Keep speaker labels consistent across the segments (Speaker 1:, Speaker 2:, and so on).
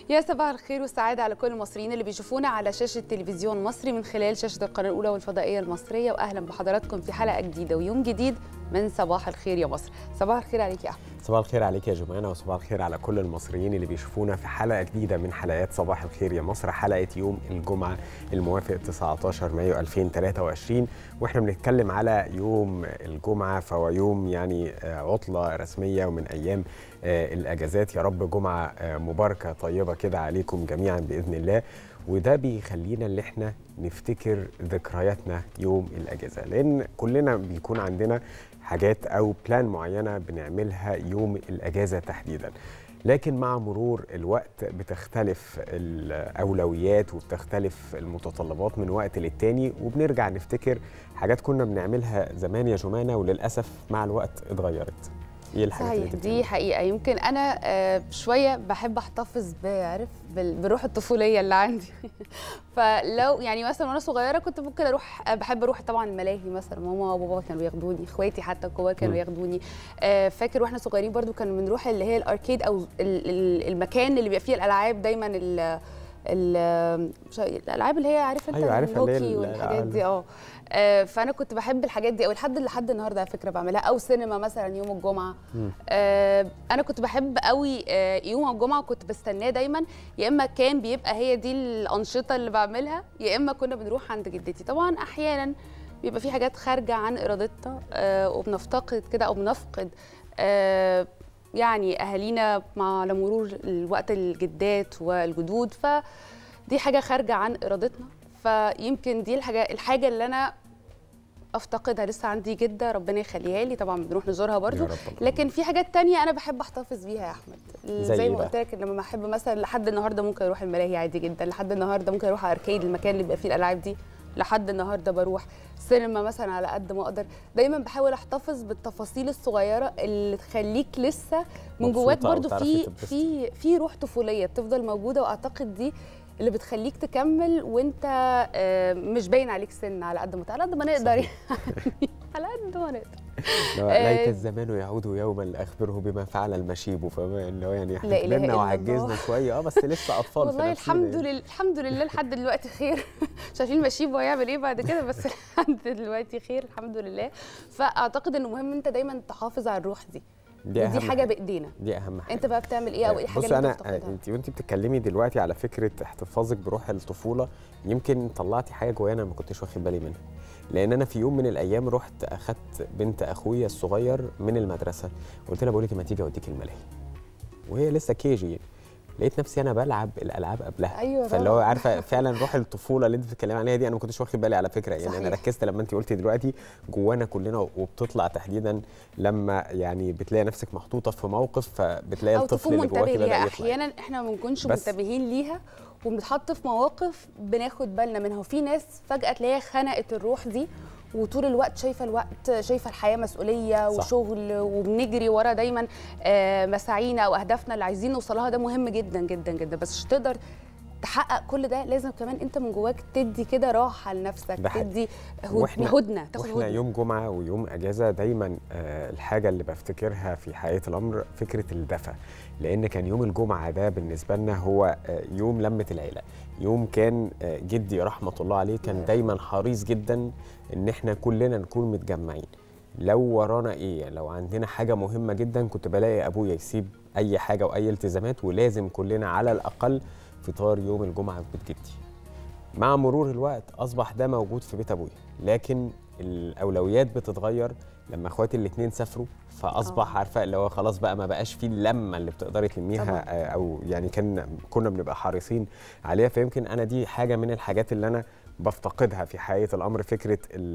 Speaker 1: يا صباح الخير والسعادة على كل المصريين اللي بيشوفونا على شاشة تلفزيون مصري من خلال شاشة القناة الأولى والفضائية المصرية وأهلا بحضراتكم في حلقة جديدة ويوم جديد من صباح الخير يا مصر صباح الخير عليك يا أحمد
Speaker 2: صباح الخير عليك يا جمانة وصباح الخير على كل المصريين اللي بيشوفونا في حلقة جديدة من حلقات صباح الخير يا مصر حلقة يوم الجمعة الموافق 19 مايو 2023 واحنا بنتكلم على يوم الجمعة فهو يوم يعني عطلة رسمية ومن أيام الأجازات يا رب جمعة مباركة طيبة كده عليكم جميعا بإذن الله وده بيخلينا اللي احنا نفتكر ذكرياتنا يوم الاجازه لان كلنا بيكون عندنا حاجات او بلان معينه بنعملها يوم الاجازه تحديدا لكن مع مرور الوقت بتختلف الاولويات وبتختلف المتطلبات من وقت للتاني وبنرجع نفتكر حاجات كنا بنعملها زمان يا جمانه وللاسف مع الوقت اتغيرت
Speaker 1: ايه الحاجات صحيح اللي دي حقيقه يمكن انا آه شويه بحب احتفظ بعرف بروح الطفوليه اللي عندي فلو يعني مثلا وانا صغيره كنت ممكن اروح بحب اروح طبعا الملاهي مثلا ماما وبابا كانوا بياخدوني اخواتي حتى الكبار كانوا ياخدوني آه فاكر واحنا صغيرين برضو كنا بنروح اللي هي الاركيد او المكان اللي بيبقى فيه الالعاب دايما الالعاب اللي هي عارف انت
Speaker 2: أيوة عارف
Speaker 1: الهوكي والحاجات دي اه فانا كنت بحب الحاجات دي او لحد لحد النهارده على فكره بعملها او سينما مثلا يوم الجمعه آه انا كنت بحب قوي آه يوم الجمعه كنت بستناه دايما يا اما كان بيبقى هي دي الانشطه اللي بعملها يا اما كنا بنروح عند جدتي طبعا احيانا بيبقى في حاجات خارجه عن ارادتنا آه وبنفتقد كده او بنفقد آه يعني اهالينا مع على مرور الوقت الجدات والجدود فدي حاجه خارجه عن ارادتنا فيمكن دي الحاجه الحاجه اللي انا افتقدها لسه عندي جده ربنا يخليها لي طبعا بنروح نزورها برضو لكن في حاجات تانية انا بحب احتفظ بيها يا احمد زي, زي ما قلت لك لما بحب مثلا لحد النهارده ممكن اروح الملاهي عادي جدا لحد النهارده ممكن اروح اركيد المكان اللي بيبقى فيه الالعاب دي لحد النهارده بروح سينما مثلا على قد ما اقدر دايما بحاول احتفظ بالتفاصيل الصغيره اللي تخليك لسه من جواك برضو في في في روح طفوليه بتفضل موجوده واعتقد دي اللي بتخليك تكمل وانت مش باين عليك سن على قد ما على قد ما نقدر يعني على قد ما نقدر
Speaker 2: ليت الزمان يعود يوما لاخبره بما فعل المشيب فما اللي هو يعني احنا كبرنا وعجزنا شويه اه بس لسه اطفال
Speaker 1: والله الحمد لله الحمد لله لحد دلوقتي خير مش عارفين المشيب هيعمل ايه بعد كده بس لحد دلوقتي خير الحمد لله فاعتقد انه مهم انت دايما تحافظ على الروح دي
Speaker 2: دي
Speaker 1: أهم حاجه بايدينا
Speaker 2: دي اهم حاجه
Speaker 1: انت بقى بتعمل ايه او ايه الحاجه اللي
Speaker 2: انا انت وانت بتتكلمي دلوقتي على فكره احتفاظك بروح الطفوله يمكن طلعتي حاجه جوايا انا ما كنتش واخد بالي منها لان انا في يوم من الايام رحت اخدت بنت اخويا الصغير من المدرسه قلت لها بقول لك ما تيجي اوديك الملاهي وهي لسه كيجي لقيت نفسي انا بلعب الالعاب قبلها
Speaker 1: أيوة
Speaker 2: فاللي هو عارفه فعلا روح الطفوله اللي انت بتتكلمي عليها دي انا ما كنتش واخد بالي على فكره يعني
Speaker 1: صحيح.
Speaker 2: انا ركزت لما انت قلتي دلوقتي جوانا كلنا وبتطلع تحديدا لما يعني بتلاقي نفسك محطوطه في موقف فبتلاقي
Speaker 1: أو
Speaker 2: الطفل اللي جواكي
Speaker 1: بدا
Speaker 2: يطلع
Speaker 1: احيانا احنا ما بنكونش منتبهين ليها وبنتحط في مواقف بناخد بالنا منها وفي ناس فجاه تلاقيها خنقت الروح دي وطول الوقت شايفه الوقت شايفه الحياه مسؤوليه
Speaker 2: صح.
Speaker 1: وشغل وبنجري ورا دايما مساعينا او اهدافنا اللي عايزين نوصلها ده مهم جدا جدا جدا بس مش تقدر تحقق كل ده لازم كمان انت من جواك تدي كده راحه لنفسك تدي هدنه تاخد
Speaker 2: واحنا يوم جمعه ويوم اجازه دايما آه الحاجه اللي بفتكرها في حقيقه الامر فكره الدفى لان كان يوم الجمعه ده بالنسبه لنا هو آه يوم لمه العيله يوم كان آه جدي رحمه الله عليه كان دايما حريص جدا ان احنا كلنا نكون متجمعين لو ورانا ايه لو عندنا حاجه مهمه جدا كنت بلاقي ابويا يسيب اي حاجه واي التزامات ولازم كلنا على الاقل فطار يوم الجمعه في بيت جدي مع مرور الوقت اصبح ده موجود في بيت ابويا لكن الاولويات بتتغير لما اخواتي الاثنين سافروا فاصبح عارفه اللي هو خلاص بقى ما بقاش فيه اللمه اللي بتقدري تلميها او يعني كان كنا بنبقى حريصين عليها فيمكن انا دي حاجه من الحاجات اللي انا بفتقدها في حقيقه الامر فكره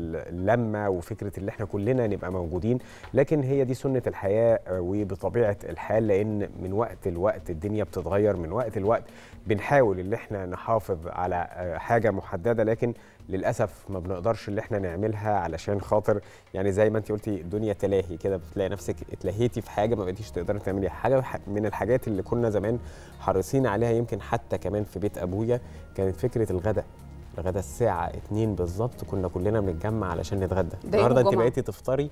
Speaker 2: اللمه وفكره اللي احنا كلنا نبقى موجودين لكن هي دي سنه الحياه وبطبيعه الحال لان من وقت لوقت الدنيا بتتغير من وقت لوقت بنحاول ان احنا نحافظ على حاجه محدده لكن للاسف ما بنقدرش اللي احنا نعملها علشان خاطر يعني زي ما انت قلتي الدنيا تلاهي كده بتلاقي نفسك اتلهيتي في حاجه ما بقيتيش تقدري تعمليها حاجه من الحاجات اللي كنا زمان حريصين عليها يمكن حتى كمان في بيت ابويا كانت فكره الغداء الغداء الساعه 2 بالظبط كنا كلنا بنتجمع علشان نتغدى النهارده انت بقيتي تفطري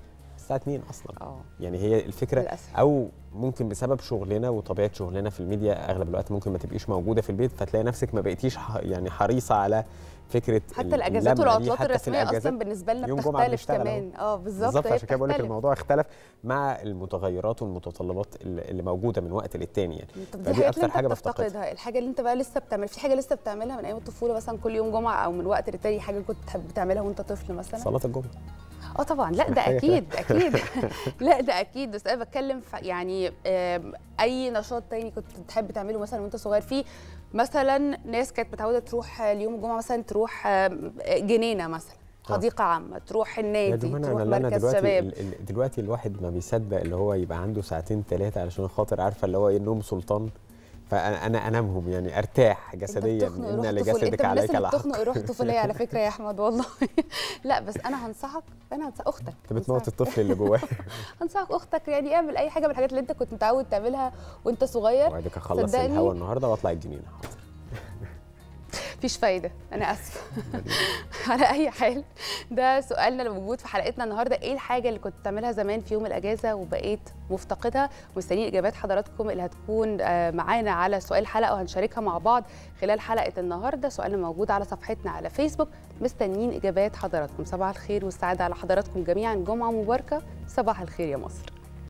Speaker 2: الساعه 2 اصلا
Speaker 1: اه
Speaker 2: يعني هي الفكره
Speaker 1: للاسف
Speaker 2: او ممكن بسبب شغلنا وطبيعه شغلنا في الميديا اغلب الوقت ممكن ما تبقيش موجوده في البيت فتلاقي نفسك ما بقيتيش ح- يعني حريصه على فكره
Speaker 1: حتى الاجازات
Speaker 2: اللمة دي،
Speaker 1: والعطلات
Speaker 2: حتى في
Speaker 1: الرسميه
Speaker 2: الأجازات
Speaker 1: اصلا بالنسبه لنا
Speaker 2: يوم جمعة
Speaker 1: بتختلف
Speaker 2: بنشتغل أهو.
Speaker 1: كمان اه بالظبط
Speaker 2: بالظبط
Speaker 1: هي
Speaker 2: عشان كده بقول لك
Speaker 1: بتختلف.
Speaker 2: الموضوع اختلف مع المتغيرات والمتطلبات اللي اللي موجوده من وقت للتاني يعني
Speaker 1: طب دي
Speaker 2: فدي
Speaker 1: حاجات
Speaker 2: أكتر
Speaker 1: اللي
Speaker 2: حاجة
Speaker 1: انت
Speaker 2: بفتقدها.
Speaker 1: بتفتقدها الحاجه اللي انت بقى لسه بتعمل في حاجه لسه بتعملها من ايام الطفوله مثلا كل يوم جمعه او من وقت للتاني حاجه كنت تحب تعملها وانت طفل مثلا
Speaker 2: صلاه الجمعه
Speaker 1: اه طبعا لا ده
Speaker 2: حاجة
Speaker 1: اكيد اكيد لا ده اكيد بس انا بتكلم في يعني آم، اي نشاط تاني كنت بتحب تعمله مثلا وانت صغير في مثلا ناس كانت متعوده تروح اليوم الجمعه مثلا تروح آم، جنينه مثلا
Speaker 2: آه.
Speaker 1: حديقه عامه تروح
Speaker 2: يا
Speaker 1: النادي
Speaker 2: جماعه
Speaker 1: تروح
Speaker 2: انا اللي انا
Speaker 1: مركز
Speaker 2: دلوقتي
Speaker 1: شباب
Speaker 2: ال- ال- دلوقتي الواحد ما بيصدق اللي هو يبقى عنده ساعتين ثلاثه علشان خاطر عارفه اللي هو ايه نوم سلطان فانا انا انامهم يعني ارتاح جسديا
Speaker 1: بتخنق
Speaker 2: ان
Speaker 1: روح طفولية.
Speaker 2: لجسدك
Speaker 1: انت من الناس
Speaker 2: عليك
Speaker 1: اللي
Speaker 2: الحق
Speaker 1: بتخنق روح طفوليه على فكره يا احمد والله لا بس انا هنصحك انا هنصحك اختك
Speaker 2: انت بتموت
Speaker 1: هنصحك.
Speaker 2: الطفل اللي جواه
Speaker 1: هنصحك اختك يعني اعمل اي حاجه من الحاجات اللي انت كنت متعود تعملها وانت صغير
Speaker 2: وبعدك اخلص
Speaker 1: صدقني.
Speaker 2: الهوا النهارده واطلع الجنينه حاضر
Speaker 1: مفيش فايده انا اسفه على اي حال ده سؤالنا اللي موجود في حلقتنا النهارده ايه الحاجه اللي كنت بتعملها زمان في يوم الاجازه وبقيت مفتقدها مستنيين اجابات حضراتكم اللي هتكون آه، معانا على سؤال الحلقه وهنشاركها مع بعض خلال حلقه النهارده سؤالنا موجود على صفحتنا على فيسبوك مستنيين اجابات حضراتكم صباح الخير والسعاده على حضراتكم جميعا جمعه مباركه صباح الخير يا مصر